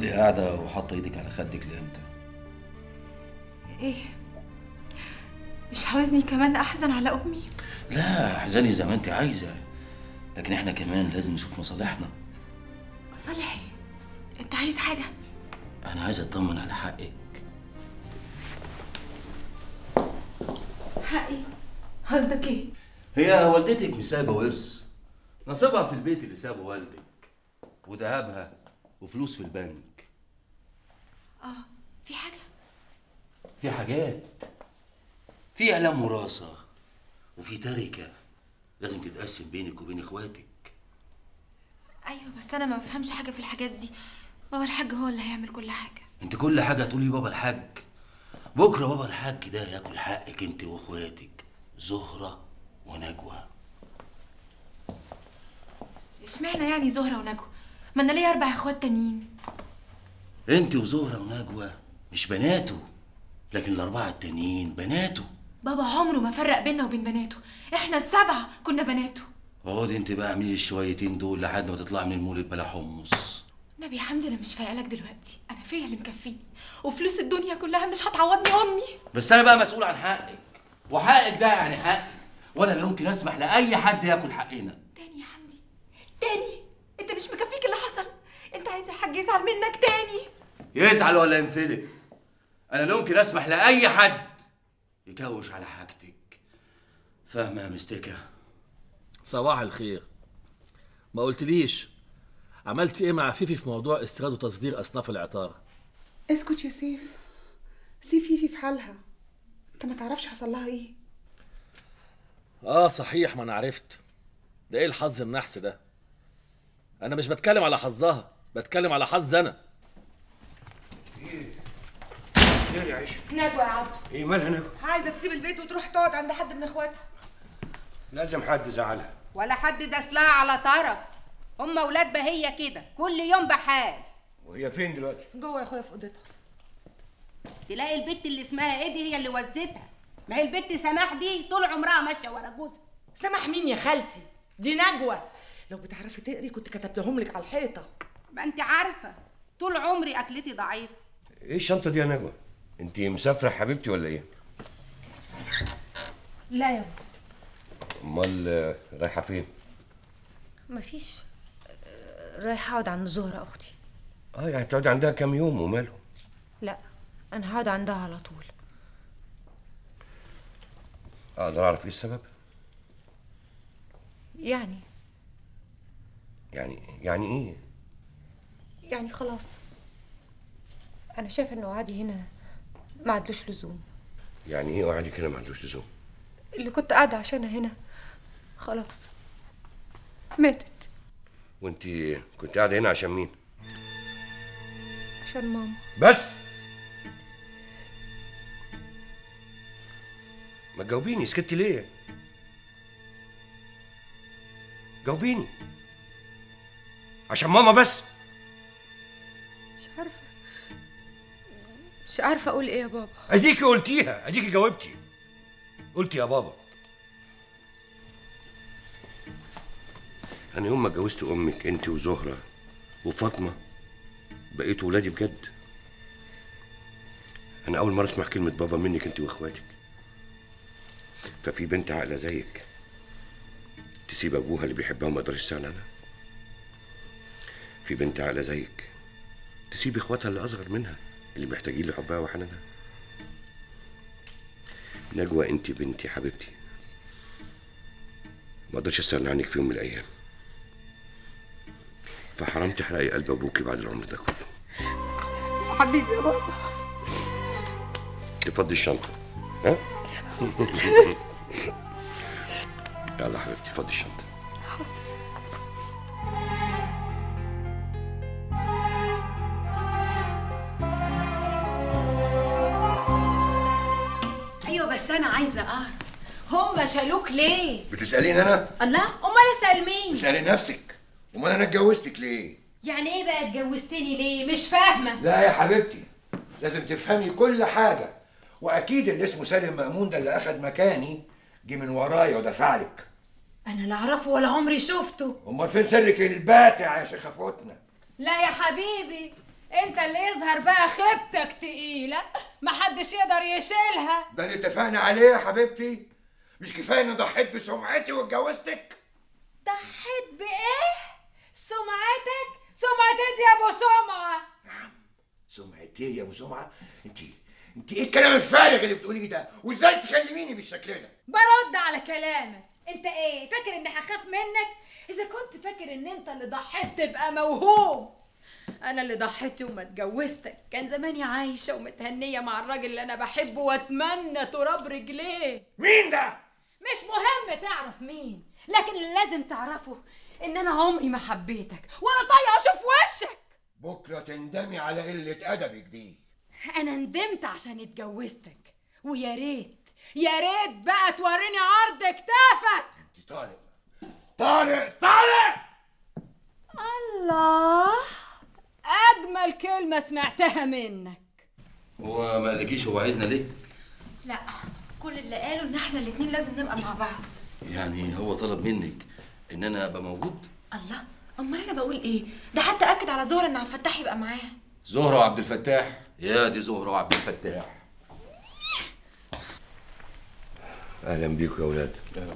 تفضلي قاعدة وحاطة ايدك على خدك لامتى؟ ايه مش عاوزني كمان احزن على امي لا احزني زي ما انت عايزة لكن احنا كمان لازم نشوف مصالحنا صالح انت عايز حاجه انا عايز اطمن على حقك حقي قصدك ايه هي والدتك مش سايبة ورث نصيبها في البيت اللي سابه والدك وذهبها وفلوس في البنك اه في حاجه في حاجات في اعلام وراثة وفي تركة لازم تتقسم بينك وبين اخواتك ايوه بس انا ما بفهمش حاجه في الحاجات دي بابا الحاج هو اللي هيعمل كل حاجه انت كل حاجة تقولي بابا الحاج بكرة بابا الحاج ده ياكل حقك انت واخواتك زهرة ونجوى اشمعنى يعني زهره ونجوى ما انا ليا اربع اخوات تانيين انت وزهرة ونجوى مش بناته لكن الأربعة التانيين بناته بابا عمره ما فرق بيننا وبين بناته احنا السبعه كنا بناته اقعدي انت بقى اعملي الشويتين دول لحد ما تطلع من المولد بلا حمص نبي يا حمدي انا مش فايقه لك دلوقتي انا فيا اللي مكفيني وفلوس الدنيا كلها مش هتعوضني امي بس انا بقى مسؤول عن حقك وحقك ده يعني حقي وانا لا يمكن اسمح لاي حد ياكل حقنا تاني يا حمدي تاني انت مش مكفيك اللي حصل انت عايز الحاج يزعل منك تاني يزعل ولا ينفلق انا لا يمكن اسمح لاي حد يكوش على حاجتك فاهمه يا مستكه صباح الخير ما قلتليش عملت ايه مع فيفي في موضوع استيراد وتصدير اصناف العطاره اسكت يا سيف سيب فيفي في حالها انت ما تعرفش حصل لها ايه اه صحيح ما انا عرفت ده ايه الحظ النحس ده انا مش بتكلم على حظها بتكلم على حظ انا خير يا عيشة نجوى يا عبد ايه مالها نجوى عايزه تسيب البيت وتروح تقعد عند حد من اخواتها لازم حد زعلها ولا حد داس لها على طرف هم ولاد بهية كده كل يوم بحال وهي فين دلوقتي جوه يا اخويا في اوضتها تلاقي البت اللي اسمها ايه دي هي اللي وزتها ما هي البت سماح دي طول عمرها ماشيه ورا جوزها سامح مين يا خالتي دي نجوى لو بتعرفي تقري كنت كتبتهم لك على الحيطه ما انت عارفه طول عمري اكلتي ضعيفه ايه الشنطة دي يا نجوى انت مسافرة حبيبتي ولا ايه لا يا امال آه، رايحة فين مفيش رايحة اقعد عند زهرة اختي اه يعني تقعد عندها كام يوم وماله لا انا هقعد عندها على طول اقدر اعرف ايه السبب يعني يعني يعني ايه يعني خلاص انا شايفه ان قعدي هنا ما عندوش لزوم يعني ايه قعدي كده ما عندوش لزوم اللي كنت قاعده عشانها هنا خلاص ماتت وانت كنت قاعدة هنا عشان مين عشان ماما بس ما تجاوبيني سكتي ليه جاوبيني عشان ماما بس مش عارفه مش عارفه اقول ايه يا بابا اديكي قلتيها اديكي جاوبتي قلتي يا بابا انا يوم ما اتجوزت امك انت وزهره وفاطمه بقيتوا ولادي بجد انا اول مره اسمع كلمه بابا منك انت واخواتك ففي بنت عاقله زيك تسيب ابوها اللي بيحبها وما يقدرش يستغنى عنها في بنت عاقله زيك تسيب اخواتها اللي اصغر منها اللي محتاجين لحبها وحنانها نجوى انت بنتي حبيبتي ما اقدرش استغنى عنك في يوم من الايام فحرام تحرقي قلب ابوكي بعد العمر ده كله حبيبي يا بابا تفضي الشنطه ها يلا حبيبتي فضي الشنطه ايوه بس انا عايزه اعرف هم شالوك ليه بتساليني انا الله امال اسال مين اسالي نفسك امال انا اتجوزتك ليه يعني ايه بقى اتجوزتني ليه مش فاهمه لا يا حبيبتي لازم تفهمي كل حاجة وأكيد اللي اسمه سالم مأمون ده اللي أخد مكاني جه من ورايا ودفع لك انا لا اعرفه ولا عمري شفته أمال فين سرك الباتع يا شيخة فتنة لا يا حبيبي انت اللي يظهر بقى خيبتك تقيله محدش يقدر يشيلها ده اللي اتفقنا عليه يا حبيبتي مش كفايه اني ضحيت بسمعتي واتجوزتك ضحيت بايه سمعتك سمعتك يا ابو سمعه سمعتي يا ابو سمعه انت انت ايه الكلام الفارغ اللي بتقوليه ده وازاي تكلميني بالشكل ده برد على كلامك انت ايه فاكر اني هخاف منك اذا كنت فاكر ان انت اللي ضحيت تبقى موهوم انا اللي ضحيت يوم ما اتجوزتك كان زماني عايشه ومتهنيه مع الراجل اللي انا بحبه واتمنى تراب رجليه مين ده مش مهم تعرف مين لكن اللي لازم تعرفه ان انا عمري ما حبيتك ولا طايقه اشوف وشك بكره تندمي على قله ادبك دي انا ندمت عشان اتجوزتك ويا ريت يا ريت بقى توريني عرض كتافك انت طارق طارق طارق الله اجمل كلمه سمعتها منك هو ما قالكيش هو عايزنا ليه؟ لا كل اللي قاله ان احنا الاتنين لازم نبقى مع بعض يعني هو طلب منك ان انا ابقى موجود الله امال انا بقول ايه ده حتى اكد على زهره ان عبد الفتاح يبقى معاها زهرة وعبد الفتاح يا دي زهرة وعبد الفتاح اهلا بيكم يا اولاد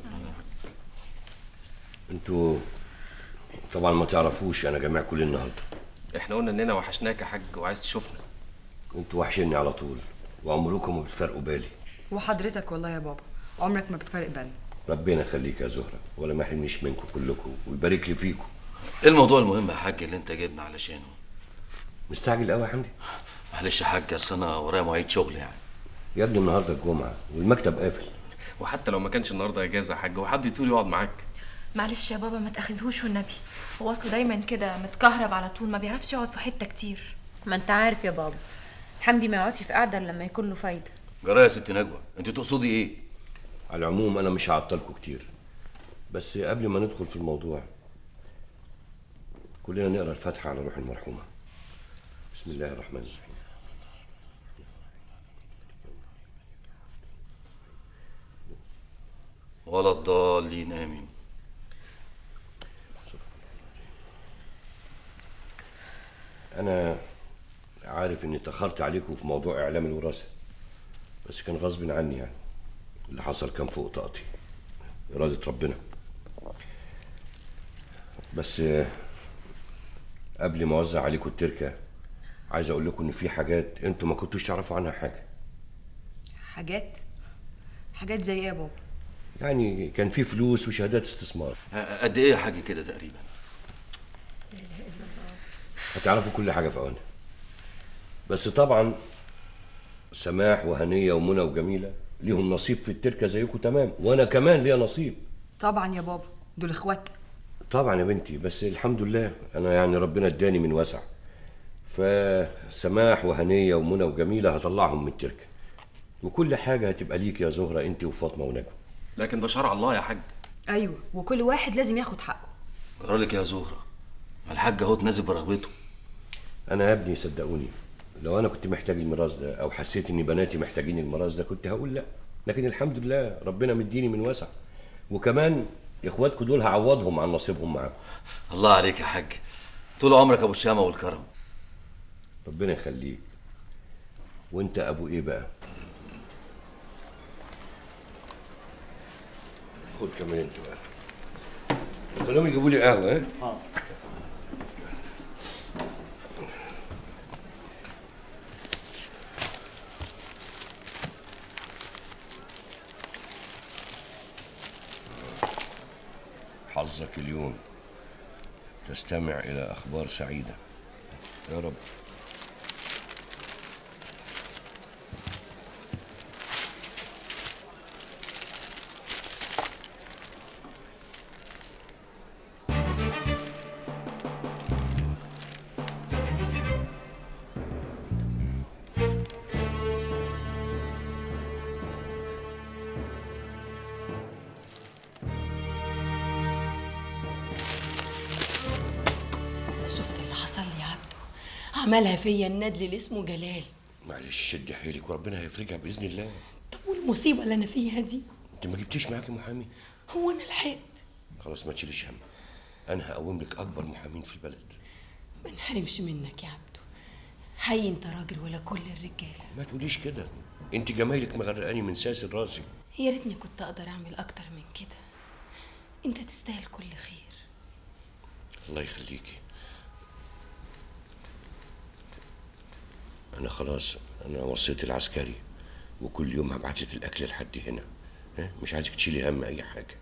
انتوا طبعا ما تعرفوش انا جامع كل النهارده احنا قلنا اننا وحشناك يا حاج وعايز تشوفنا انتوا وحشني على طول وعمركم ما بتفرقوا بالي وحضرتك والله يا بابا عمرك ما بتفرق بالنا ربنا يخليك يا زهرة ولا ما يحرمنيش منكم كلكم ويبارك لي فيكم ايه الموضوع المهم يا حاج اللي انت جايبنا علشانه مستعجل قوي يا حمدي معلش يا حاج اصل انا ورايا مواعيد شغل يعني يا ابني النهارده الجمعه والمكتب قافل وحتى لو ما كانش النهارده اجازه يا حاج وحد يطول يقعد معاك معلش يا بابا ما تاخذهوش والنبي هو اصله دايما كده متكهرب على طول ما بيعرفش يقعد في حته كتير ما انت عارف يا بابا حمدي ما يقعدش في قعده الا لما يكون له فايده جرايه يا ست نجوى انت تقصدي ايه على العموم انا مش هعطلكم كتير بس قبل ما ندخل في الموضوع كلنا نقرا الفاتحه على روح المرحومه بسم الله الرحمن الرحيم ولا الضالين امين انا عارف اني اتاخرت عليكم في موضوع اعلام الوراثه بس كان غصب عني يعني اللي حصل كان فوق طاقتي اراده ربنا بس آه، قبل ما اوزع عليكم التركه عايز اقول لكم ان في حاجات انتوا ما كنتوش تعرفوا عنها حاجه حاجات حاجات زي ايه يا بابا يعني كان في فلوس وشهادات استثمار آه، قد ايه يا حاج كده تقريبا هتعرفوا كل حاجه في اوانها بس طبعا سماح وهنيه ومنى وجميله ليهم نصيب في التركه زيكم تمام وانا كمان ليا نصيب طبعا يا بابا دول اخواتنا طبعا يا بنتي بس الحمد لله انا يعني ربنا اداني من وسع فسماح وهنيه ومنى وجميله هطلعهم من التركه وكل حاجه هتبقى ليك يا زهره انت وفاطمه ونجوى لكن ده شرع الله يا حاج ايوه وكل واحد لازم ياخد حقه جرالك يا زهره ما الحاج اهو تنازل برغبته انا يا ابني صدقوني لو انا كنت محتاج الميراث ده او حسيت ان بناتي محتاجين الميراث ده كنت هقول لا لكن الحمد لله ربنا مديني من وسع وكمان اخواتكم دول هعوضهم عن نصيبهم معاكم الله عليك يا حاج طول عمرك ابو الشامه والكرم ربنا يخليك وانت ابو ايه بقى خد كمان انت بقى خليهم يجيبوا لي قهوه ها حظك اليوم تستمع إلى أخبار سعيدة يا رب شفت اللي حصل لي يا عبده عملها فيا الندل اللي اسمه جلال معلش شد حيلك وربنا هيفرجها بإذن الله طب والمصيبه اللي انا فيها دي أنت ما جبتيش معاكي محامي هو انا لحقت خلاص ما تشيليش هم أنا هقوم لك أكبر محامين في البلد ما نحرمش منك يا عبده حي انت راجل ولا كل الرجاله ما تقوليش كده انت جمايلك مغرقاني من ساسر راسي يا ريتني كنت اقدر اعمل اكتر من كده انت تستاهل كل خير الله يخليكي انا خلاص انا وصيت العسكري وكل يوم هبعت لك الاكل لحد هنا ها؟ مش عايزك تشيلي هم اي حاجه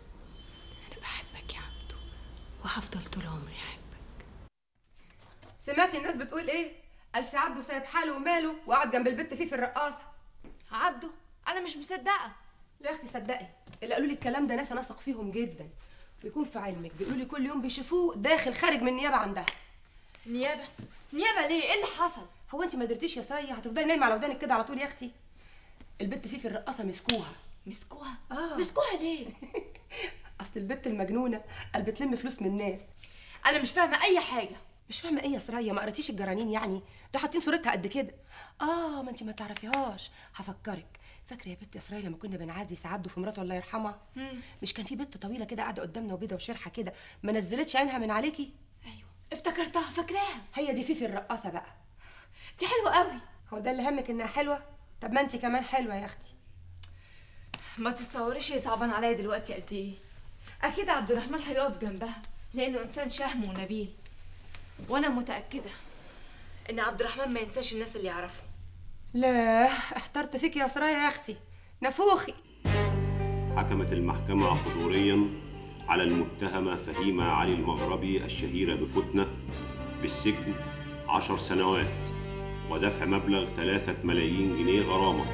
وهفضل طول عمري احبك سمعتي الناس بتقول ايه قال سي عبده سايب حاله وماله وقعد جنب البت فيه في الرقاصه عبده انا مش مصدقه لا يا اختي صدقي اللي قالوا لي الكلام ده ناس انا اثق فيهم جدا ويكون في علمك بيقولوا لي كل يوم بيشوفوه داخل خارج من النيابه عندها نيابه نيابه ليه ايه اللي حصل هو انت ما قدرتيش يا سرية هتفضلي نايمه على ودانك كده على طول يا اختي البت فيه في الرقاصه مسكوها مسكوها اه مسكوها ليه اصل البت المجنونه قال بتلم فلوس من الناس انا مش فاهمه اي حاجه مش فاهمه ايه يا سرية ما قريتيش الجرانين يعني ده حاطين صورتها قد كده اه ما انت ما تعرفيهاش هفكرك فاكره يا بنت يا سرية لما كنا بنعزي سعبده في مراته الله يرحمها مش كان في بنت طويله كده قاعده قدامنا وبيضه وشرحه كده ما نزلتش عينها من عليكي افتكرتها فاكراها هي دي فيفي الرقاصه بقى دي حلوه قوي هو ده اللي همك انها حلوه طب ما انت كمان حلوه يا اختي ما تتصوريش هي صعبان عليا دلوقتي قد ايه اكيد عبد الرحمن هيقف جنبها لانه انسان شهم ونبيل وانا متاكده ان عبد الرحمن ما ينساش الناس اللي يعرفهم لا احترت فيك يا سرايا يا اختي نفوخي حكمت المحكمة حضوريا على المتهمة فهيمة علي المغربي الشهيرة بفتنة بالسجن عشر سنوات ودفع مبلغ ثلاثة ملايين جنيه غرامة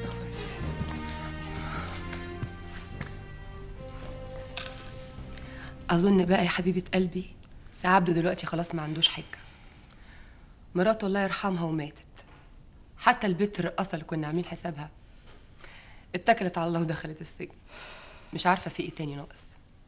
اظن بقى يا حبيبه قلبي سي عبده دلوقتي خلاص ما عندوش حجه مراته الله يرحمها وماتت حتى البت الرقاصه اللي كنا عاملين حسابها اتكلت على الله ودخلت السجن مش عارفه في ايه تاني ناقص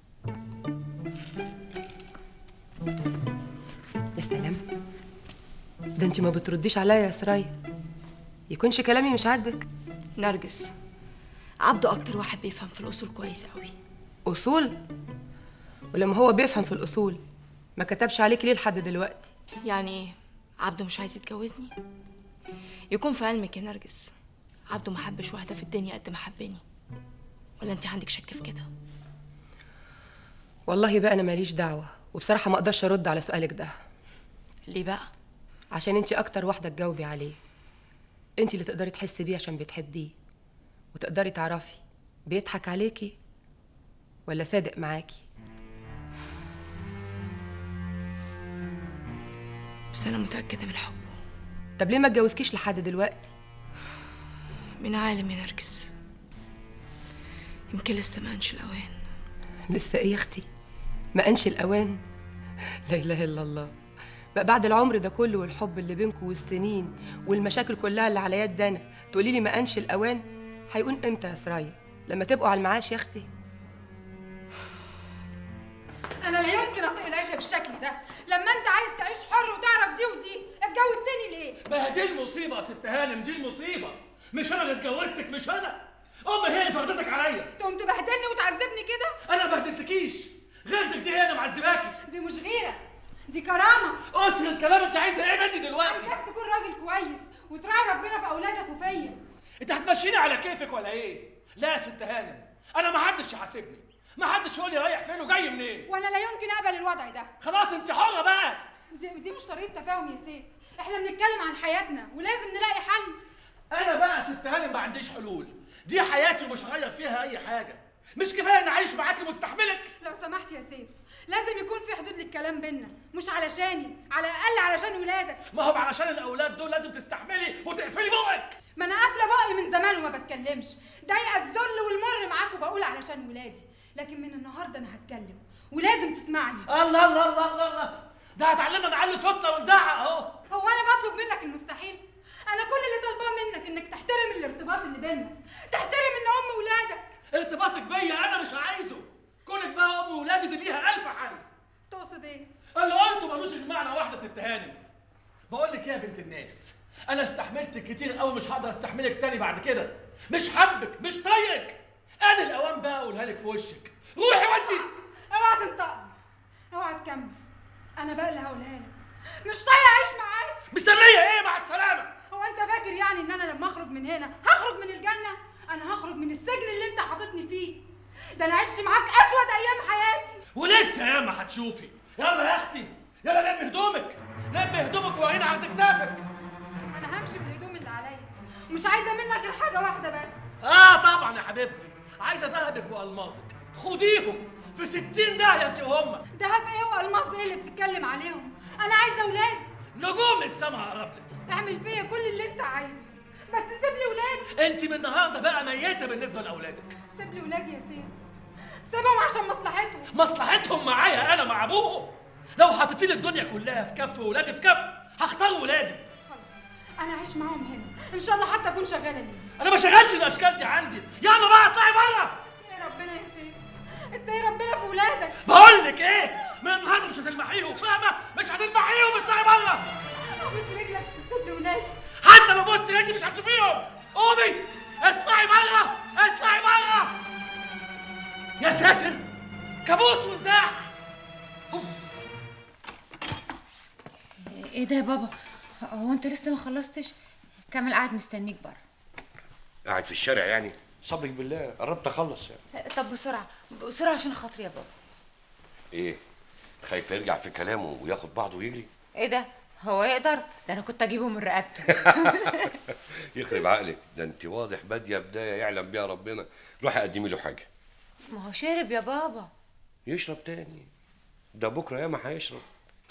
يا سلام ده انت ما بترديش عليا يا سرايا يكونش كلامي مش عاجبك نرجس عبده اكتر واحد بيفهم في الاصول كويس قوي اصول ولما هو بيفهم في الاصول ما كتبش عليك ليه لحد دلوقتي يعني ايه عبده مش عايز يتجوزني يكون في علمك يا نرجس عبده ما حبش واحده في الدنيا قد ما حبني ولا انت عندك شك في كده والله بقى انا ماليش دعوه وبصراحه ما اقدرش ارد على سؤالك ده ليه بقى عشان انت اكتر واحده تجاوبي عليه انت اللي تقدري تحسي بيه عشان بتحبيه وتقدري تعرفي بيضحك عليكي ولا صادق معاكي بس انا متاكده من حبه طب ليه ما اتجوزكيش لحد دلوقتي من عالم يا نرجس يمكن لسه ما انش الاوان لسه ايه يا اختي ما انش الاوان لا اله الا الله بقى بعد العمر ده كله والحب اللي بينكم والسنين والمشاكل كلها اللي على يد انا تقولي لي ما انش الاوان هيكون امتى يا سرايا لما تبقوا على المعاش يا اختي انا لا يمكن اطيق العيشه بالشكل ده لما انت عايز تعيش حر وتعرف دي ودي اتجوزتني ليه ما هي دي المصيبه يا ست هانم دي المصيبه مش انا اللي اتجوزتك مش انا امي هي اللي فرضتك عليا تقوم تبهدلني وتعذبني كده انا ما بهدلتكيش غيرتك دي هي اللي معذباكي دي مش غيره دي كرامه قصر الكلام انت عايزه ايه مني دلوقتي عايزاك تكون راجل كويس وتراعي ربنا في اولادك وفيا انت هتمشيني على كيفك ولا ايه لا يا ست هانم انا ما حدش يحاسبني ما حدش يقول لي رايح فين وجاي منين وانا لا يمكن اقبل الوضع ده خلاص انت حره بقى دي, دي مش طريقه تفاهم يا سيف احنا بنتكلم عن حياتنا ولازم نلاقي حل انا بقى يا ست هانم ما عنديش حلول دي حياتي ومش هغير فيها اي حاجه مش كفايه اني عايش معاكي مستحملك لو سمحت يا سيف لازم يكون في حدود للكلام بينا مش علشاني على الاقل علشان ولادك ما هو علشان الاولاد دول لازم تستحملي وتقفلي بقك ما انا قافله بقي من زمان وما بتكلمش ضايقه الذل والمر معاك وبقول علشان ولادي لكن من النهارده انا هتكلم ولازم تسمعني الله الله الله الله الله ده هتعلمنا نعلي صوتنا ونزعق اهو هو انا بطلب منك المستحيل انا كل اللي طالباه منك انك تحترم الارتباط اللي بينا تحترم ان ام ولادك ارتباطك بيا انا مش عايزه كونك بقى ام ولادي دي ليها الف حل تقصد ايه اللي قلته ملوش غير معنى واحده ست هانم بقول لك إيه يا بنت الناس انا استحملتك كتير قوي مش هقدر استحملك تاني بعد كده مش حبك مش طايقك انا الاوان بقى اقولها لك في وشك روحي ودي اوعى تنطق اوعى تكمل انا بقى اللي هقولها لك مش طايقه اعيش معاك مستنيه ايه مع السلامه هو انت فاكر يعني ان انا لما اخرج من هنا هخرج من الجنه انا هخرج من السجن اللي انت حاططني فيه ده انا عشت معاك اسود ايام حياتي ولسه ياما هتشوفي يلا يا اختي يلا لم هدومك لم هدومك وورينا عند كتافك انا همشي بالهدوم اللي عليا ومش عايزه منك غير حاجه واحده بس اه طبعا يا حبيبتي عايزه ذهبك والمازك خديهم في ستين داهيه انت وهم دهب ايه والماس ايه اللي بتتكلم عليهم انا عايزه ولادي نجوم السما اقرب لك اعمل فيا كل اللي انت عايزه بس سيب لي ولادي انت من النهارده بقى ميته بالنسبه لاولادك سيب لي ولادي يا سيف سيبهم عشان مصلحتهم مصلحتهم معايا انا مع ابوهم لو حطيتي لي الدنيا كلها في كف وولادي في كف هختار ولادي انا عايش معاهم هنا ان شاء الله حتى اكون شغاله ليه انا ما شغلش الاشكال دي عندي يلا بقى اطلعي بره يا ربنا يا سيف انت يا ربنا في ولادك بقول لك ايه من النهارده مش هتلمحيهم فاهمه مش هتلمحيهم اطلعي بره ابوس رجلك تسيب لي ولادي حتى لو بص رجلي مش هتشوفيهم قومي اطلعي بره اطلعي بره يا ساتر كابوس ونزاح ايه ده يا بابا هو انت لسه ما خلصتش كامل قاعد مستنيك بره قاعد في الشارع يعني صبرك بالله قربت اخلص يعني طب بسرعه بسرعه عشان خاطري يا بابا ايه خايف يرجع في كلامه وياخد بعضه ويجري ايه ده هو يقدر ده انا كنت اجيبه من رقبته يخرب عقلك ده انت واضح باديه بدايه يعلم بيها ربنا روحي قدمي له حاجه ما هو شرب يا بابا يشرب تاني ده بكره ياما هيشرب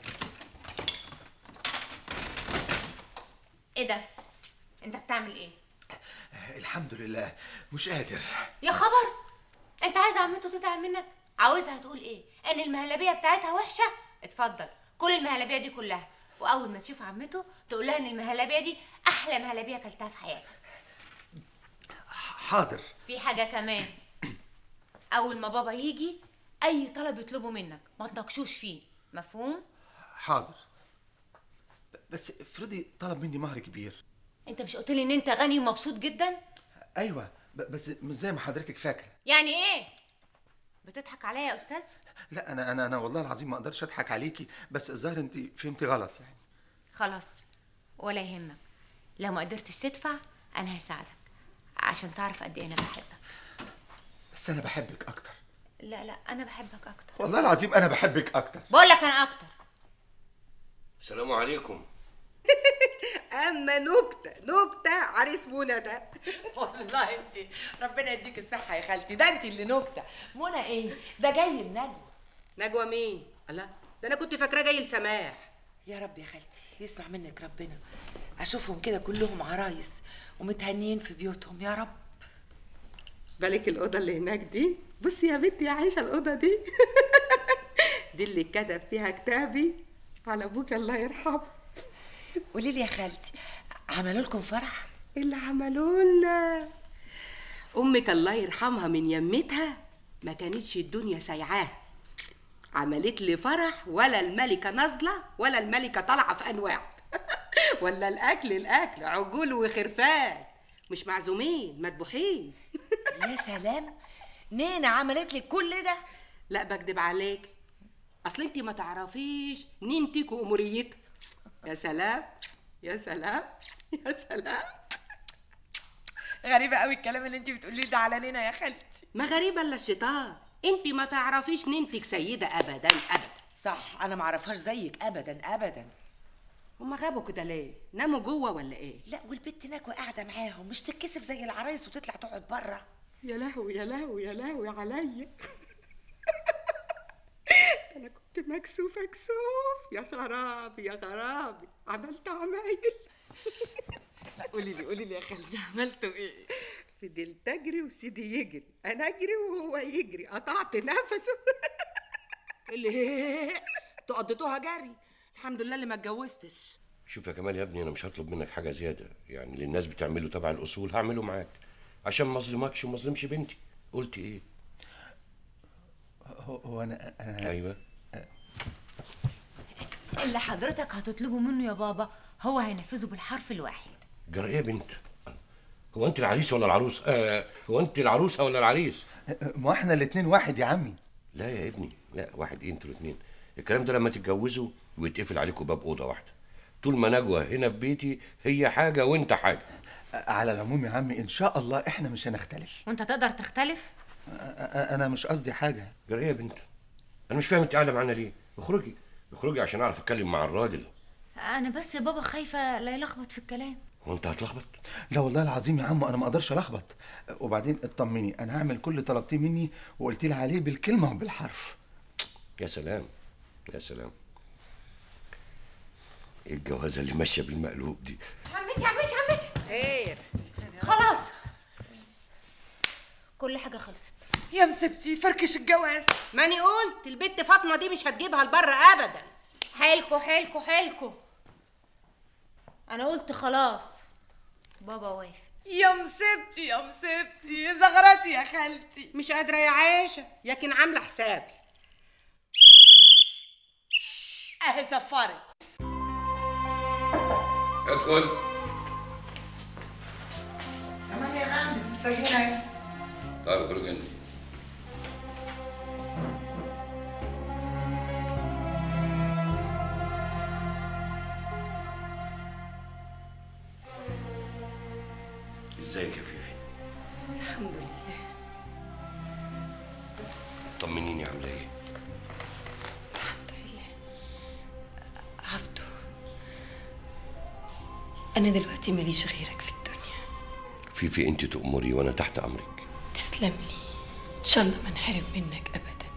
ايه ده انت بتعمل ايه الحمد لله مش قادر يا خبر انت عايز عمته تزعل منك عاوزها تقول ايه ان المهلبيه بتاعتها وحشه اتفضل كل المهلبيه دي كلها واول ما تشوف عمته تقول لها ان المهلبيه دي احلى مهلبيه اكلتها في حياتك حاضر في حاجه كمان اول ما بابا يجي اي طلب يطلبه منك ما تناقشوش فيه مفهوم حاضر بس افرضي طلب مني مهر كبير انت مش قلت لي ان انت غني ومبسوط جدا ايوه ب- بس مش زي ما حضرتك فاكره يعني ايه بتضحك عليا يا استاذ لا انا انا انا والله العظيم ما اقدرش اضحك عليكي بس الظاهر انت فهمتي غلط يعني خلاص ولا يهمك لو ما قدرتش تدفع انا هساعدك عشان تعرف قد ايه انا بحبك بس انا بحبك اكتر لا لا انا بحبك اكتر والله العظيم انا بحبك اكتر بقول لك انا اكتر السلام عليكم اما نكته نكته عريس منى ده والله انت ربنا يديك الصحه يا خالتي ده انت اللي نكته منى ايه ده جاي النجوى نجوى مين الله ده انا كنت فاكراه جاي لسماح يا رب يا خالتي يسمع منك ربنا اشوفهم كده كلهم عرايس ومتهنيين في بيوتهم يا رب بالك الاوضه اللي هناك دي بصي يا بنتي يا عايشه الاوضه دي دي اللي كتب فيها كتابي على ابوك الله يرحمه قولي لي يا خالتي عملوا لكم فرح اللي عملوا لنا امك الله يرحمها من يمتها ما كانتش الدنيا سايعاها عملت لي فرح ولا الملكه نازله ولا الملكه طالعه في انواع ولا الاكل الاكل عجول وخرفان مش معزومين مذبوحين يا سلام نينا عملت لك كل ده لا بكدب عليك اصل انت ما تعرفيش نينتك واموريتها يا سلام يا سلام يا سلام غريبه قوي الكلام اللي انت بتقوليه ده على نينا يا خالتي ما غريبه الا الشيطان انت ما تعرفيش نينتك سيده ابدا ابدا صح انا ما اعرفهاش زيك ابدا ابدا هما غابوا كده ليه ناموا جوه ولا ايه لا والبت نجوى قاعده معاهم مش تتكسف زي العرايس وتطلع تقعد بره يا لهوي يا لهوي يا لهوي عليا انا كنت مكسوفه كسوف يا خرابي يا خرابي عملت عمايل لا قولي لي قولي لي يا خالتي عملتوا ايه فضلت اجري وسيدي يجري انا اجري وهو يجري قطعت نفسه اللي انتوا قضيتوها جري الحمد لله اللي ما اتجوزتش شوف يا كمال يا ابني انا مش هطلب منك حاجه زياده يعني اللي الناس بتعمله تبع الاصول هعمله معاك عشان ما اظلمكش وما اظلمش بنتي قلت ايه هو, هو انا انا ايوه اللي حضرتك هتطلبه منه يا بابا هو هينفذه بالحرف الواحد جرى ايه يا بنت هو انت العريس ولا العروس آه هو انت العروسه ولا العريس ما احنا الاتنين واحد يا عمي لا يا ابني لا واحد ايه انتوا الاثنين الكلام ده لما تتجوزوا ويتقفل عليكم باب اوضه واحده طول ما نجوى هنا في بيتي هي حاجه وانت حاجه على العموم يا عمي ان شاء الله احنا مش هنختلف وانت تقدر تختلف أ- انا مش قصدي حاجه جرى ايه يا بنت انا مش فاهم انت قاعده معانا ليه اخرجي اخرجي عشان اعرف اتكلم مع الراجل انا بس يا بابا خايفه لا يلخبط في الكلام هو انت هتلخبط لا والله العظيم يا عم انا ما اقدرش الخبط وبعدين اطمني انا هعمل كل اللي طلبتيه مني وقلت لي عليه بالكلمه وبالحرف يا سلام يا سلام ايه الجوازه اللي ماشيه بالمقلوب دي عمتي عمتي عمتي خير خلاص كل حاجه خلصت يا مسبتي فركش الجواز ماني قلت البت فاطمه دي مش هتجيبها لبره ابدا حيلكوا حيلكوا حيلكوا انا قلت خلاص بابا وافق يا مسبتي يا مسبتي يا زغرتي يا خالتي مش قادره يا عايشه لكن عامله حسابي اهي سفرت ادخل تمام يا فندم مستنيين اهي طيب اخرج انت ازيك يا فيفي الحمد لله طمنيني عامله ايه عبده أنا دلوقتي ماليش غيرك في الدنيا فيفي انت تأمري وانا تحت امرك تسلم لي إن شاء الله ما نحرم منك أبدا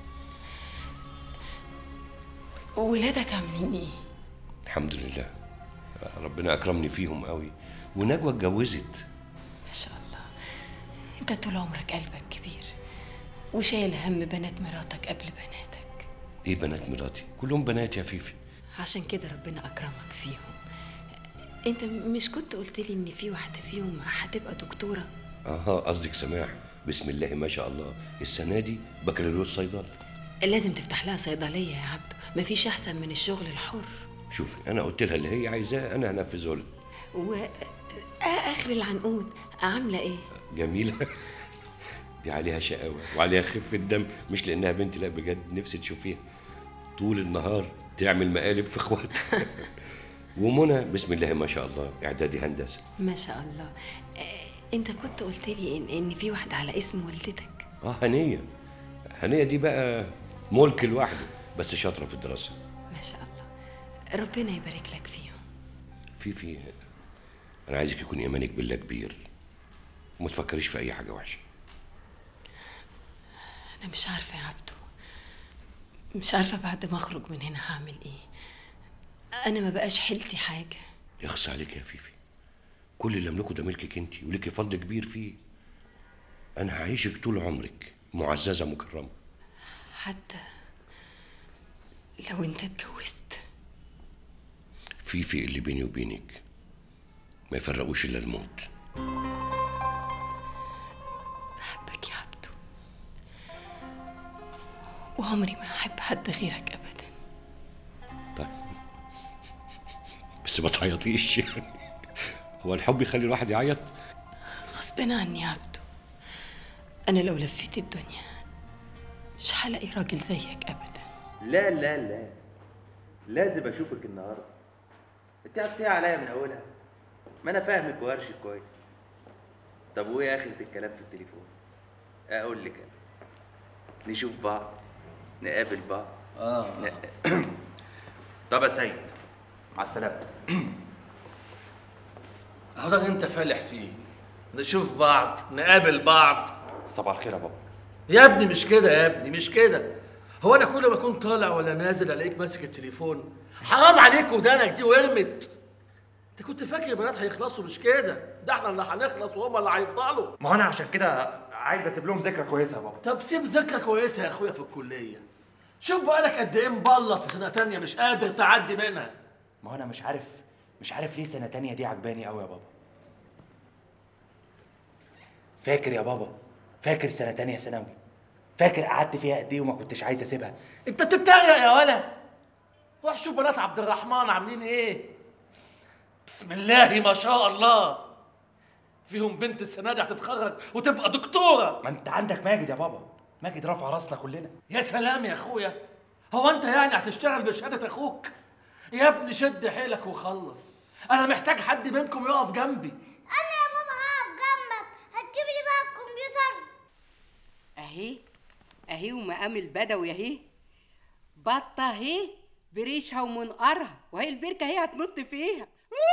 ولادك عاملين إيه؟ الحمد لله ربنا اكرمني فيهم قوي ونجوى اتجوزت ما شاء الله أنت طول عمرك قلبك كبير وشايل هم بنات مراتك قبل بناتك ايه بنات مراتي كلهم بنات يا فيفي عشان كده ربنا أكرمك فيهم أنت مش كنت قلت لي إن في واحدة فيهم هتبقى دكتورة؟ اه قصدك سماح بسم الله ما شاء الله السنه دي بكالوريوس صيدله لازم تفتح لها صيدلية يا عبده مفيش أحسن من الشغل الحر شوفي انا قلت لها اللي هي عايزاه انا هنفذه لها و آه، آخر العنقود عاملة إيه؟ جميله دي عليها شقاوه وعليها خفه دم مش لانها بنتي لا بجد نفسي تشوفيها طول النهار تعمل مقالب في اخواتها ومنى بسم الله ما شاء الله اعدادي هندسه ما شاء الله آه، أنت كنت قلت لي إن, إن في واحدة على اسم والدتك اه هنيه هنيه دي بقى ملك لوحده بس شاطره في الدراسه ما شاء الله ربنا يبارك لك فيهم في في انا عايزك يكون ايمانك بالله كبير وما تفكريش في اي حاجه وحشه أنا مش عارفة يا عبدو مش عارفة بعد ما أخرج من هنا هعمل إيه أنا ما بقاش حيلتي حاجة يخص عليك يا فيفي كل اللي املكه ده ملكك انت وليكي فضل كبير فيه انا هعيشك طول عمرك معززه مكرمه حتى لو أنت اتجوزت فيفي اللي بيني وبينك ما يفرقوش الا الموت بحبك يا عبدو وعمري ما أحب حد غيرك أبدا طيب بس ما تعيطيش يعني هو الحب يخلي الواحد يعيط غصب عني يا عبدو أنا لو لفيت الدنيا مش هلاقي راجل زيك أبدا لا لا لا لازم اشوفك النهارده انت هتصيح عليا من اولها ما انا فاهمك وهرشك كويس طب وايه اخرة الكلام في التليفون اقول لك انا نشوف بعض نقابل بعض اه ن... طب يا سيد مع السلامه اهو ده اللي انت فالح فيه نشوف بعض نقابل بعض صباح الخير يا بابا يا ابني مش كده يا ابني مش كده هو انا كل ما اكون طالع ولا نازل الاقيك ماسك التليفون حرام عليك ودانك دي ورمت انت كنت فاكر البنات هيخلصوا مش كده ده احنا اللي هنخلص وهم اللي هيفضلوا ما هو انا عشان كده عايز اسيب لهم ذكرى كويسه يا بابا طب سيب ذكرى كويسه يا اخويا في الكليه شوف بقالك قد ايه مبلط في سنه تانية مش قادر تعدي منها ما هو انا مش عارف مش عارف ليه سنه تانية دي عجباني قوي يا بابا فاكر يا بابا فاكر سنه تانية ثانوي فاكر قعدت فيها قد ايه وما كنتش عايز اسيبها انت بتتريق يا ولا روح شوف بنات عبد الرحمن عاملين ايه بسم الله ما شاء الله فيهم بنت السنه دي هتتخرج وتبقى دكتوره ما انت عندك ماجد يا بابا ماجد رافع راسنا كلنا يا سلام يا اخويا هو انت يعني هتشتغل بشهاده اخوك يا ابني شد حيلك وخلص انا محتاج حد منكم يقف جنبي انا يا بابا هقف جنبك هتجيب لي بقى الكمبيوتر اهي اهي ومقام البدوي اهي بطه اهي بريشها ومنقرها وهي البركه اهي هتنط فيها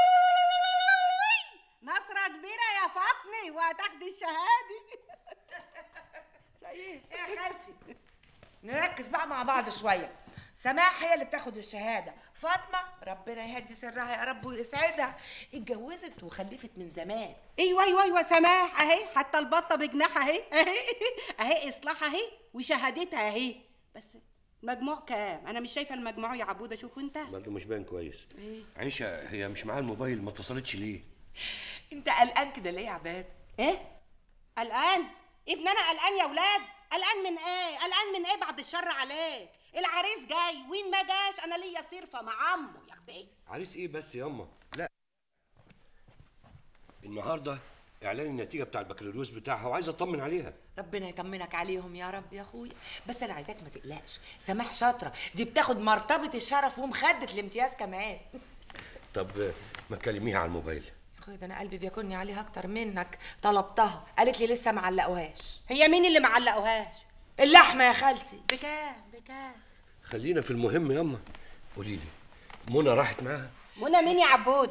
نصرة كبيرة يا فاطمة وهتاخدي الشهادة ايه يا خالتي نركز بقى مع بعض شويه سماح هي اللي بتاخد الشهاده فاطمه ربنا يهدي سرها يا رب ويسعدها اتجوزت وخلفت من زمان ايوه ايوه ايوه سماح اهي حتى البطه بجناحها اهي اهي اهي اصلاحها اهي وشهادتها اهي بس مجموع كام انا مش شايفه المجموع يا عبوده شوف انت برضه مش باين كويس ايه عيشه هي مش معاها الموبايل ما اتصلتش ليه انت قلقان كده ليه يا عباد ايه قلقان ابن انا قلقان يا ولاد قلقان من ايه قلقان من ايه بعد الشر عليك العريس جاي وين ما جاش انا ليا صرفه مع عمه يا اختي عريس ايه بس ياما لا النهارده اعلان النتيجه بتاع البكالوريوس بتاعها وعايز اطمن عليها ربنا يطمنك عليهم يا رب يا اخويا بس انا عايزاك ما تقلقش سماح شاطره دي بتاخد مرتبه الشرف ومخدة الامتياز كمان طب ما تكلميها على الموبايل يا اخويا ده انا قلبي بياكلني عليها اكتر منك طلبتها قالت لي لسه ما علقوهاش هي مين اللي معلقوهاش اللحمه يا خالتي بكام بكام خلينا في المهم ياما قولي لي منى راحت معاها منى مين يا عبود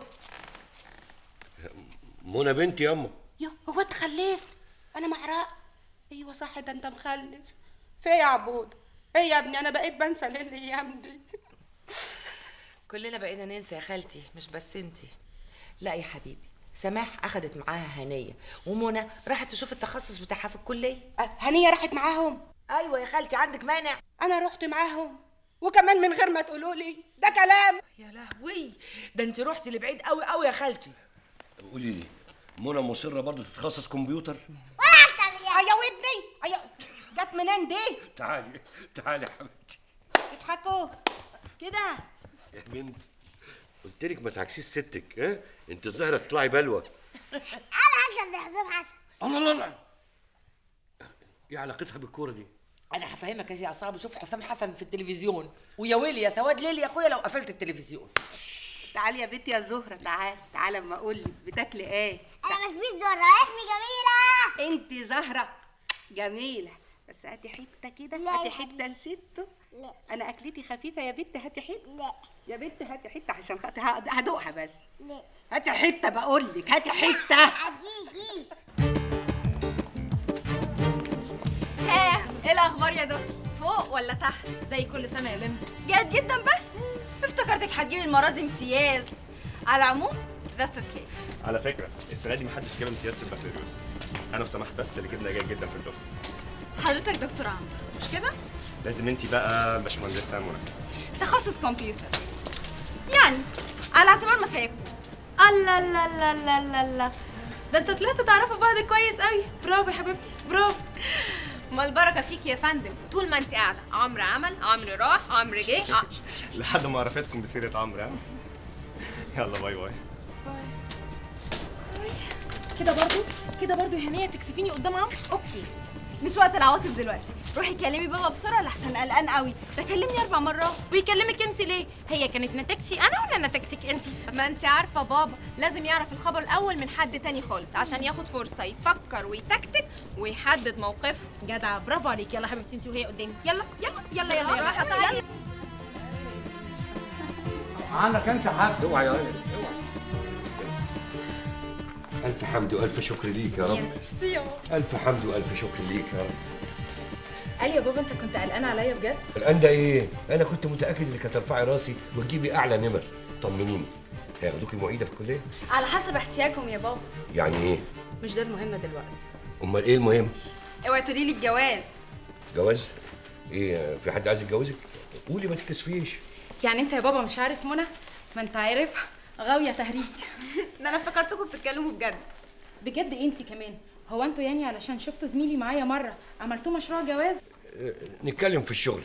منى بنتي ياما يا هو انت خلفت انا محرق ايوه صح ده انت مخلف في يا عبود ايه يا ابني انا بقيت بنسى ليه الايام دي كلنا بقينا ننسى يا خالتي مش بس انتي لا يا حبيبي سماح اخدت معاها هنيه ومنى راحت تشوف التخصص بتاعها في الكليه هنيه راحت معاهم ايوه يا خالتي عندك مانع انا رحت معاهم وكمان من غير ما تقولوا لي ده كلام يا لهوي ده انت رحتي لبعيد قوي قوي يا خالتي قولي لي منى مصره برضه تتخصص كمبيوتر يا ودني يا جت منين دي تعالي تعالي يا حبيبتي اضحكوا كده يا بنت قلت لك ما تعكسيش ستك ها انت الظاهره تطلعي بلوه انا هكسب يا حسام حسن الله الله الله ايه علاقتها بالكوره دي انا هفهمك يا سي عصام شوف حسام حسن في التلفزيون ويا ويلي يا سواد ليلي يا اخويا لو قفلت التلفزيون تعالي يا بنتي يا زهره تعالي تعالي اما اقول لك بتاكلي ايه انا مش بيت زهره اسمي جميله انت زهره جميله بس هاتي حته كده لا هاتي يا حته لسته لا انا اكلتي خفيفه يا بنت هاتي حته لا يا بنت هاتي حته عشان خاطر هد- هدوقها بس لا هاتي حته بقول لك هاتي حته هتيجي ها ايه الاخبار يا دكتور فوق ولا تحت زي كل سنه يا لم جيد جدا بس افتكرتك هتجيبي المره دي امتياز على العموم ذاتس اوكي على فكره السنه دي محدش جاب امتياز في البكالوريوس انا وسماح بس اللي جبنا جيد جدا في الدفعه حضرتك دكتور عمرو مش كده لازم انت بقى باشمهندسه منى تخصص كمبيوتر يعني على اعتبار مساكم الله لا لا لا لا لا ده انت طلعت تعرفوا بعض كويس قوي برافو يا حبيبتي برافو ما البركه فيك يا فندم طول ما انت قاعده عمرو عمل عمرو راح عمرو جه ع- لحد ما عرفتكم بسيره عمرو ها يلا باي باي كده برضو كده برضو يا هنيه تكسفيني قدام عمرو اوكي مش وقت العواطف دلوقتي روحي كلمي بابا بسرعه لحسن قلقان قوي ده كلمني اربع مرات ويكلمك انت ليه هي كانت نتيجتي انا ولا نتيجتك انت ما انت عارفه بابا لازم يعرف الخبر الاول من حد تاني خالص عشان ياخد فرصه يفكر ويتكتك ويحدد موقفه جدع برافو عليك يلا حبيبتي انت وهي قدامي يلا يلا يلا يلا بالراحة يلا, تعالي. يلا. عنك انت حاج اوعى يا ولد اوعى الف حمد والف شكر ليك يا رب ميرسي يا بابا الف حمد والف شكر ليك يا رب قال يا بابا انت كنت قلقان عليا بجد الان ده ايه انا كنت متاكد انك هترفعي راسي وتجيبي اعلى نمر طمنيني هياخدوكي معيده في الكليه على حسب احتياجهم يا بابا يعني ايه مش ده المهم دلوقتي امال ايه المهم اوعي تقولي لي الجواز جواز ايه في حد عايز يتجوزك قولي ما تكسفيش يعني انت يا بابا مش عارف منى ما انت عارف غاويه تهريج ده انا افتكرتكم بتتكلموا بجد بجد إيه انت كمان هو انتوا يعني علشان شفتوا زميلي معايا مره عملتوا مشروع جواز اه، نتكلم في الشغل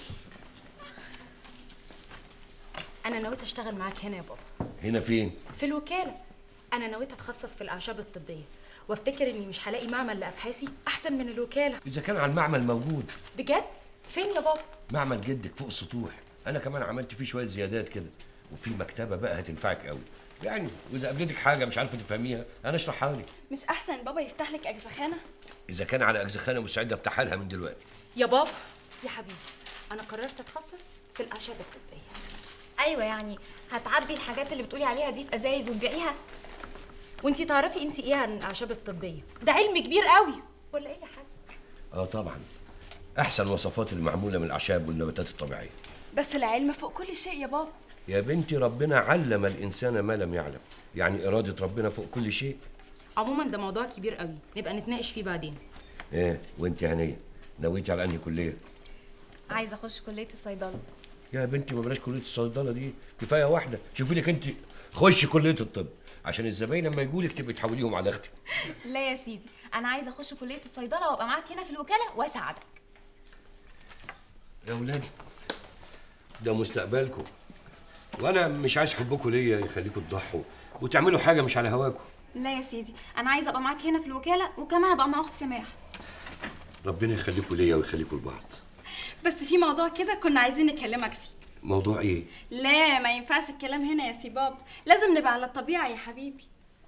انا نويت اشتغل معاك هنا يا بابا هنا فين في الوكاله انا نويت اتخصص في الاعشاب الطبيه وافتكر اني مش هلاقي معمل لابحاثي احسن من الوكاله اذا كان على المعمل موجود بجد فين يا بابا معمل جدك فوق السطوح انا كمان عملت فيه شويه زيادات كده وفي مكتبه بقى هتنفعك قوي يعني واذا قابلتك حاجه مش عارفه تفهميها انا اشرحها لك مش احسن بابا يفتح لك اجزخانه اذا كان على اجزخانه مستعد افتحها لها من دلوقتي يا بابا يا حبيبي انا قررت اتخصص في الاعشاب الطبيه ايوه يعني هتعبي الحاجات اللي بتقولي عليها دي في ازايز وتبيعيها وانتي تعرفي انتي ايه عن الاعشاب الطبيه ده علم كبير قوي ولا ايه يا حاج اه طبعا احسن وصفات المعموله من الاعشاب والنباتات الطبيعيه بس العلم فوق كل شيء يا بابا يا بنتي ربنا علم الانسان ما لم يعلم يعني اراده ربنا فوق كل شيء عموما ده موضوع كبير قوي نبقى نتناقش فيه بعدين ايه وانت هنيه نويتي على انهي كليه عايزه اخش كليه الصيدله يا بنتي ما بلاش كليه الصيدله دي كفايه واحده شوفي لك انت خشي كليه الطب عشان الزباين لما يجوا لك تبقي تحوليهم على اختك لا يا سيدي انا عايزه اخش كليه الصيدله وابقى معاك هنا في الوكاله واساعدك يا ولاد ده مستقبلكم وانا مش عايز حبكم ليا يخليكم تضحوا وتعملوا حاجه مش على هواكم لا يا سيدي انا عايزه ابقى معاك هنا في الوكاله وكمان ابقى مع اخت سماح ربنا يخليكم ليا ويخليكم لبعض بس في موضوع كده كنا عايزين نكلمك فيه موضوع ايه لا ما ينفعش الكلام هنا يا سي بابا لازم نبقى على الطبيعه يا حبيبي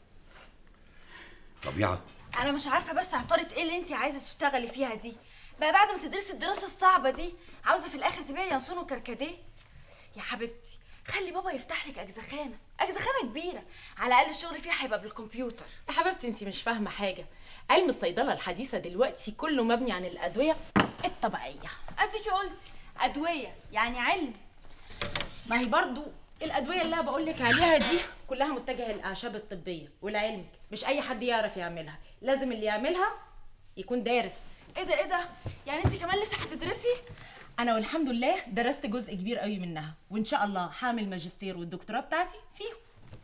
طبيعه انا مش عارفه بس عطاره ايه اللي انت عايزه تشتغلي فيها دي بقى بعد ما تدرسي الدراسه الصعبه دي عاوزه في الاخر تبيعي ينسون وكركديه يا حبيبتي خلي بابا يفتح لك اجزخانه اجزخانه كبيره على الاقل الشغل فيها هيبقى بالكمبيوتر يا حبيبتي انتي مش فاهمه حاجه علم الصيدله الحديثه دلوقتي كله مبني عن الادويه الطبيعيه اديكي قلتي ادويه يعني علم ما هي برضو الادويه اللي انا بقول لك عليها دي كلها متجهه للاعشاب الطبيه ولعلمك مش اي حد يعرف يعملها لازم اللي يعملها يكون دارس ايه ده ايه ده يعني انت كمان لسه هتدرسي انا والحمد لله درست جزء كبير قوي منها وان شاء الله هعمل ماجستير والدكتوراه بتاعتي فيهم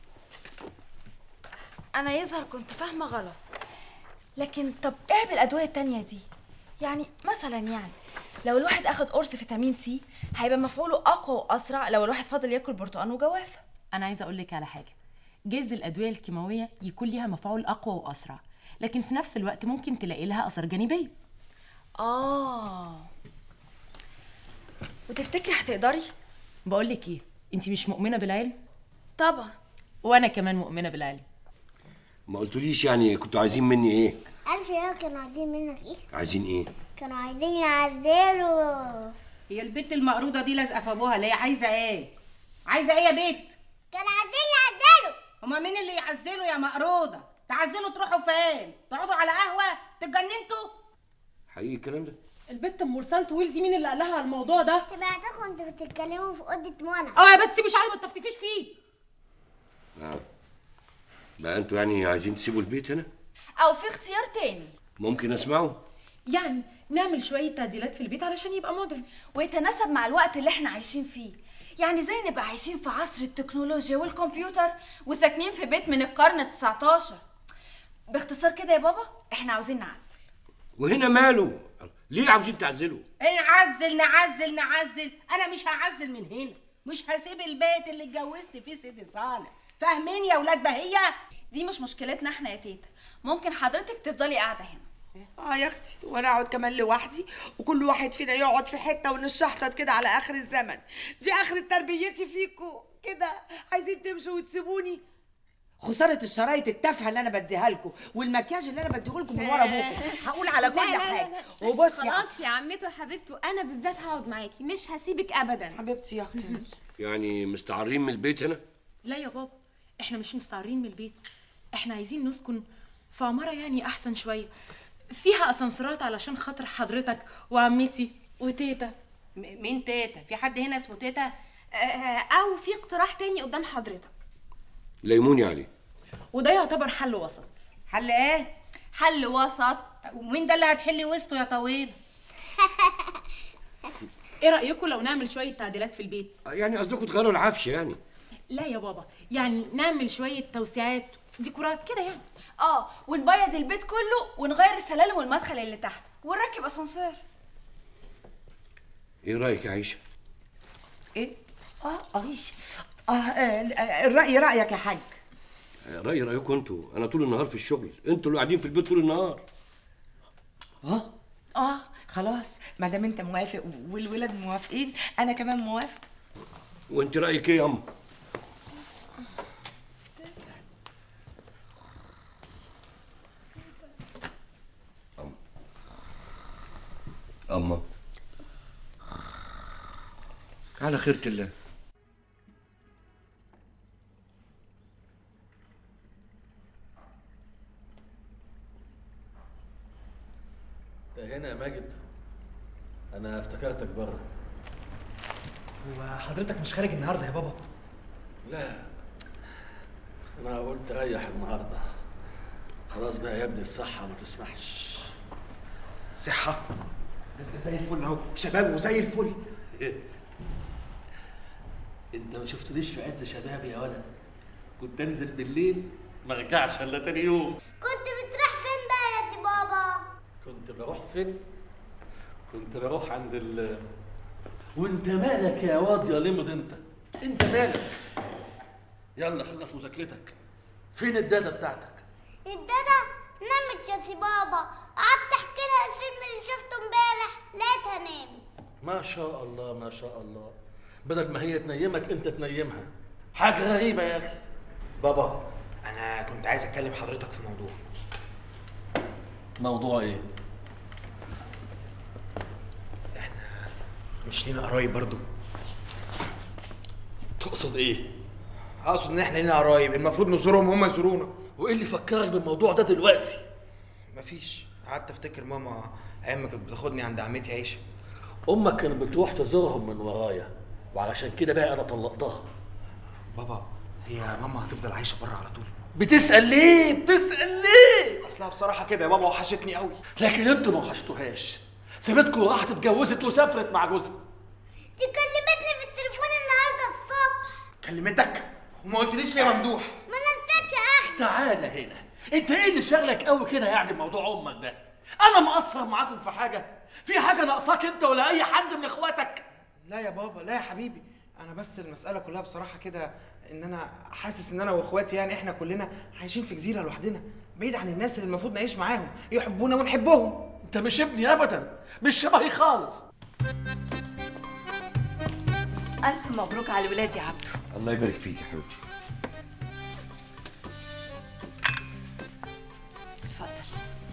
انا يظهر كنت فاهمه غلط لكن طب ايه بالادويه التانية دي يعني مثلا يعني لو الواحد اخد قرص فيتامين سي هيبقى مفعوله اقوى واسرع لو الواحد فضل ياكل برتقان وجوافه انا عايزه اقول لك على حاجه جايز الادويه الكيماويه يكون ليها مفعول اقوى واسرع لكن في نفس الوقت ممكن تلاقي لها اثار جانبيه اه وتفتكري هتقدري بقول لك ايه انت مش مؤمنه بالعلم طبعا وانا كمان مؤمنه بالعلم ما قلتوليش يعني كنتوا عايزين مني ايه عارف يا كانوا عايزين منك ايه؟ عايزين ايه كانوا عايزين يعزلوا هي البت المقروضه دي لازقه في ابوها ليه عايزه ايه عايزه ايه يا بت كانوا عايزين يعزلوا هما مين اللي يعزلوا يا مقروضه تعزلوا تروحوا فين تقعدوا على قهوه تتجننتوا حقيقي الكلام ده البت ام مرسان طويل دي مين اللي قال لها على الموضوع ده سمعتكم انتوا بتتكلموا في اوضه منى اه يا بت سيبي شعري ما تفتفيش فيه آه. بقى انتوا يعني عايزين تسيبوا البيت هنا او في اختيار تاني ممكن اسمعه يعني نعمل شويه تعديلات في البيت علشان يبقى مودرن ويتناسب مع الوقت اللي احنا عايشين فيه يعني زي نبقى عايشين في عصر التكنولوجيا والكمبيوتر وساكنين في بيت من القرن 19 باختصار كده يا بابا احنا عاوزين نعزل وهنا ماله ليه عاوزين تعزلوا نعزل نعزل نعزل انا مش هعزل من هنا مش هسيب البيت اللي اتجوزت فيه سيدي صالح فاهمين يا ولاد بهيه دي مش مشكلتنا احنا يا تيتا ممكن حضرتك تفضلي قاعده هنا اه يا اختي وانا اقعد كمان لوحدي وكل واحد فينا يقعد في حته ونشحطط كده على اخر الزمن دي اخر تربيتي فيكو كده عايزين تمشوا وتسيبوني خسارة الشرايط التافهة اللي أنا بديها لكم والمكياج اللي أنا بديه لكم من ورا أبوكم هقول على كل لا لا حاجة لا لا. بس وبص يا خلاص يا عمته وحبيبته انا بالذات هقعد معاكي مش هسيبك ابدا حبيبتي يا اختي يعني مستعارين من البيت هنا لا يا بابا احنا مش مستعارين من البيت احنا عايزين نسكن في عماره يعني احسن شويه فيها اسانسيرات علشان خاطر حضرتك وعمتي وتيتا مين تيتا في حد هنا اسمه تيتا او في اقتراح تاني قدام حضرتك ليموني عليه وده يعتبر حل وسط حل ايه حل وسط ومين ده اللي هتحلي وسطه يا طويل ايه رايكم لو نعمل شويه تعديلات في البيت يعني قصدكم تغيروا العفش يعني لا يا بابا يعني نعمل شويه توسيعات ديكورات كده يعني اه ونبيض البيت كله ونغير السلالم والمدخل اللي تحت ونركب اسانسير ايه رايك يا عيشه إيه؟ آه آه آه آه، الرأي رأيك يا حاج رايي رايكم انتوا انا طول النهار في الشغل انتوا اللي قاعدين في البيت طول النهار اه اه خلاص ما دام انت موافق والولاد موافقين انا كمان موافق وانت رايك ايه يا ام على خيرة الله انت هنا يا ماجد انا افتكرتك بره هو حضرتك مش خارج النهارده يا بابا لا انا قلت ريح النهارده خلاص بقى يا ابني الصحه ما تسمحش صحة ده انت زي الفل اهو شباب وزي الفل انت ما شفتنيش في عز شبابي يا ولد كنت انزل بالليل ما ارجعش الا تاني يوم كنت بتروح فين بقى يا سي بابا كنت بروح فين كنت بروح عند ال وانت مالك يا واد يا لمض انت انت مالك يلا خلص مذاكرتك فين الداده بتاعتك الدادا نامت يا سي بابا قعدت احكي لها الفيلم اللي شفته امبارح لقيتها نامت ما شاء الله ما شاء الله بدل ما هي تنيمك انت تنيمها حاجه غريبه يا اخي بابا انا كنت عايز اتكلم حضرتك في موضوع موضوع ايه مش لينا قرايب برضو تقصد ايه اقصد ان احنا لينا قرايب المفروض نزورهم هم يزورونا وايه اللي فكرك بالموضوع ده دلوقتي مفيش قعدت افتكر ماما ايام ما كانت بتاخدني عند عمتي عيشه امك كانت بتروح تزورهم من ورايا وعلشان كده بقى انا طلقتها بابا هي ماما هتفضل عايشه بره على طول بتسال ليه بتسال ليه اصلها بصراحه كده يا بابا وحشتني قوي لكن انتوا ما وحشتوهاش سابتكم وراحت اتجوزت وسافرت مع جوزها دي كلمتني في التليفون النهارده الصبح كلمتك وما قلتليش ليه يا ممدوح ما انا نسيتش يا اخي تعالى هنا انت ايه اللي شغلك قوي كده يعني بموضوع امك ده انا مقصر معاكم في حاجه في حاجه ناقصاك انت ولا اي حد من اخواتك لا يا بابا لا يا حبيبي انا بس المساله كلها بصراحه كده ان انا حاسس ان انا واخواتي يعني احنا كلنا عايشين في جزيره لوحدنا بعيد عن الناس اللي المفروض نعيش معاهم يحبونا ونحبهم انت مش ابني ابدا مش شبهي خالص ألف مبروك على الولاد يا عبدو الله يبارك فيك يا حبيبتي اتفضل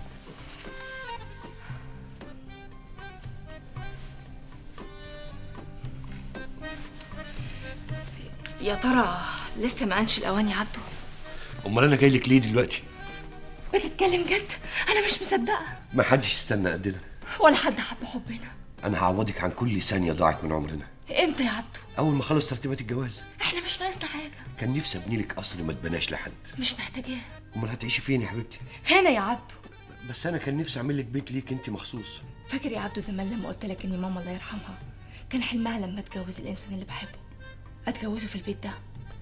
يا ترى لسه ما انش الاوان يا عبدو امال انا جاي لك ليه دلوقتي بتتكلم جد انا مش مصدقه ما حدش استنى قدنا ولا حد حب حبنا انا هعوضك عن كل ثانيه ضاعت من عمرنا امتى يا عبدو اول ما اخلص ترتيبات الجواز احنا مش ناقصنا حاجه كان نفسي ابني لك قصر ما اتبناش لحد مش محتاجاه امال هتعيشي فين يا حبيبتي هنا يا عبدو بس انا كان نفسي اعمل لك بيت ليك انت مخصوص فاكر يا عبدو زمان لما قلت لك ان ماما الله يرحمها كان حلمها لما اتجوز الانسان اللي بحبه اتجوزه في البيت ده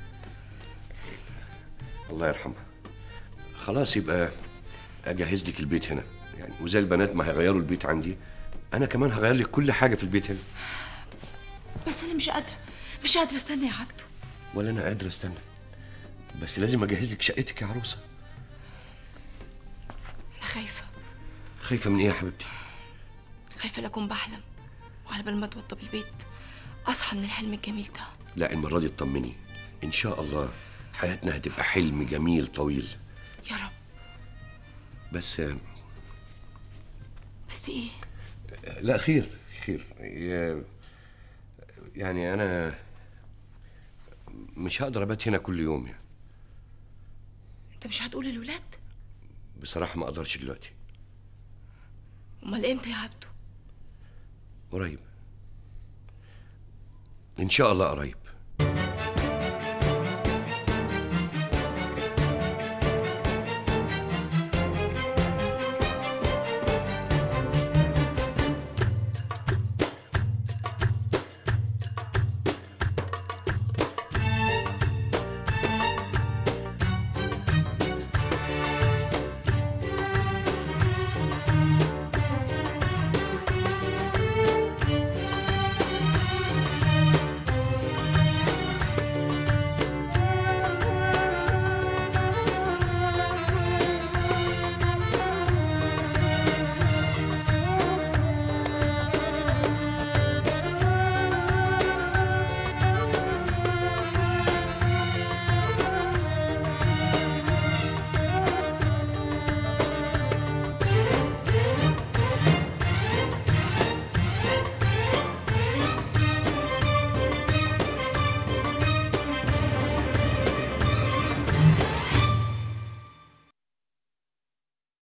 الله يرحمها خلاص يبقى اجهز لك البيت هنا يعني وزي البنات ما هيغيروا البيت عندي انا كمان هغير لك كل حاجه في البيت هنا بس انا مش قادره مش قادره استنى يا عبدو ولا انا قادر استنى بس لازم اجهز لك شقتك يا عروسه انا خايفه خايفه من ايه يا حبيبتي خايفه لا اكون بحلم وعلى بال ما اتوضى بالبيت اصحى من الحلم الجميل ده لا المره دي اطمني ان شاء الله حياتنا هتبقى حلم جميل طويل يا رب بس بس ايه لا خير خير يا- يعني انا مش هقدر ابات هنا كل يوم يعني انت مش هتقول للولاد بصراحه ما اقدرش دلوقتي امال امتى يا عبدو قريب ان شاء الله قريب